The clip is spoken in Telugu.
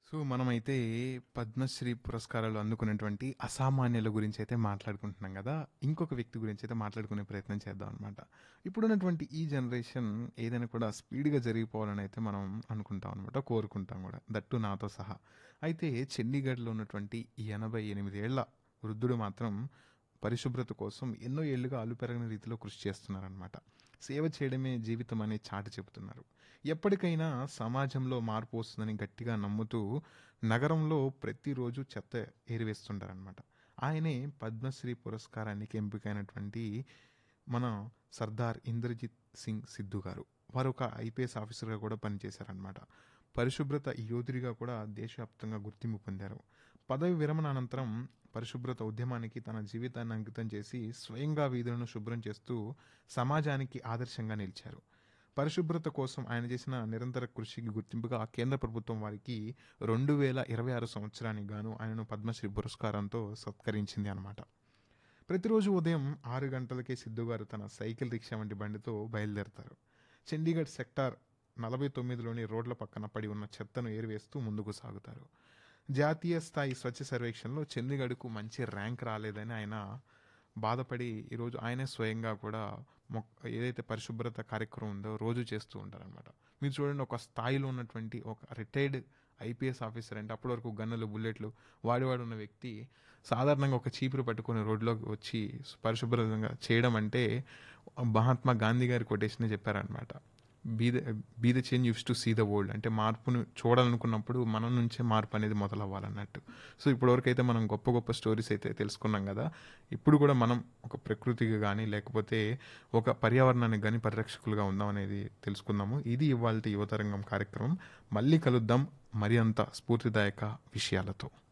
సో మనమైతే పద్మశ్రీ పురస్కారాలు అందుకున్నటువంటి అసామాన్యుల గురించి అయితే మాట్లాడుకుంటున్నాం కదా ఇంకొక వ్యక్తి గురించి అయితే మాట్లాడుకునే ప్రయత్నం చేద్దాం అనమాట ఇప్పుడున్నటువంటి ఈ జనరేషన్ ఏదైనా కూడా స్పీడ్గా జరిగిపోవాలని అయితే మనం అనుకుంటాం అనమాట కోరుకుంటాం కూడా దట్టు నాతో సహా అయితే చండీగఢ్లో ఉన్నటువంటి ఈ ఎనభై ఎనిమిది ఏళ్ల వృద్ధుడు మాత్రం పరిశుభ్రత కోసం ఎన్నో ఏళ్లుగా అలుపెరగని రీతిలో కృషి చేస్తున్నారనమాట సేవ చేయడమే జీవితం అనే చాటి చెబుతున్నారు ఎప్పటికైనా సమాజంలో మార్పు వస్తుందని గట్టిగా నమ్ముతూ నగరంలో ప్రతిరోజు చెత్త ఏరివేస్తుంటారనమాట ఆయనే పద్మశ్రీ పురస్కారానికి ఎంపికైనటువంటి మన సర్దార్ ఇంద్రజిత్ సింగ్ సిద్ధు గారు వారు ఒక ఐపీఎస్ ఆఫీసర్గా కూడా పనిచేశారనమాట పరిశుభ్రత యోధుడిగా కూడా దేశవ్యాప్తంగా గుర్తింపు పొందారు పదవి విరమణ అనంతరం పరిశుభ్రత ఉద్యమానికి తన జీవితాన్ని అంకితం చేసి స్వయంగా వీధులను శుభ్రం చేస్తూ సమాజానికి ఆదర్శంగా నిలిచారు పరిశుభ్రత కోసం ఆయన చేసిన నిరంతర కృషికి గుర్తింపుగా కేంద్ర ప్రభుత్వం వారికి రెండు వేల ఇరవై ఆరు సంవత్సరానికి గాను ఆయనను పద్మశ్రీ పురస్కారంతో సత్కరించింది అనమాట ప్రతిరోజు ఉదయం ఆరు గంటలకే సిద్ధు గారు తన సైకిల్ రిక్షా వంటి బండితో బయలుదేరతారు చండీగఢ్ సెక్టార్ నలభై తొమ్మిదిలోని రోడ్ల పక్కన పడి ఉన్న చెత్తను ఏరివేస్తూ ముందుకు సాగుతారు జాతీయ స్థాయి స్వచ్ఛ సర్వేక్షణలో చండీగఢ్కు మంచి ర్యాంక్ రాలేదని ఆయన బాధపడి ఈరోజు ఆయనే స్వయంగా కూడా మొక్ ఏదైతే పరిశుభ్రత కార్యక్రమం ఉందో రోజు చేస్తూ ఉంటారనమాట మీరు చూడండి ఒక స్థాయిలో ఉన్నటువంటి ఒక రిటైర్డ్ ఐపీఎస్ ఆఫీసర్ అంటే అప్పటి వరకు గన్నులు బుల్లెట్లు వాడివాడు ఉన్న వ్యక్తి సాధారణంగా ఒక చీపురు పట్టుకొని రోడ్లోకి వచ్చి పరిశుభ్రంగా చేయడం అంటే మహాత్మా గాంధీ గారి కొటేషన్ చెప్పారనమాట be the be the change you wish to see the world అంటే మార్పును చూడాలనుకున్నప్పుడు మన నుంచే మార్పు అనేది మొదలవ్వాలన్నట్టు సో ఇప్పటివరకు అయితే మనం గొప్ప గొప్ప స్టోరీస్ అయితే తెలుసుకున్నాం కదా ఇప్పుడు కూడా మనం ఒక ప్రకృతికి కానీ లేకపోతే ఒక పర్యావరణానికి కానీ పరిరక్షకులుగా ఉందాం అనేది తెలుసుకుందాము ఇది ఇవాళ యువతరంగం కార్యక్రమం మళ్ళీ కలుద్దాం మరి అంత స్ఫూర్తిదాయక విషయాలతో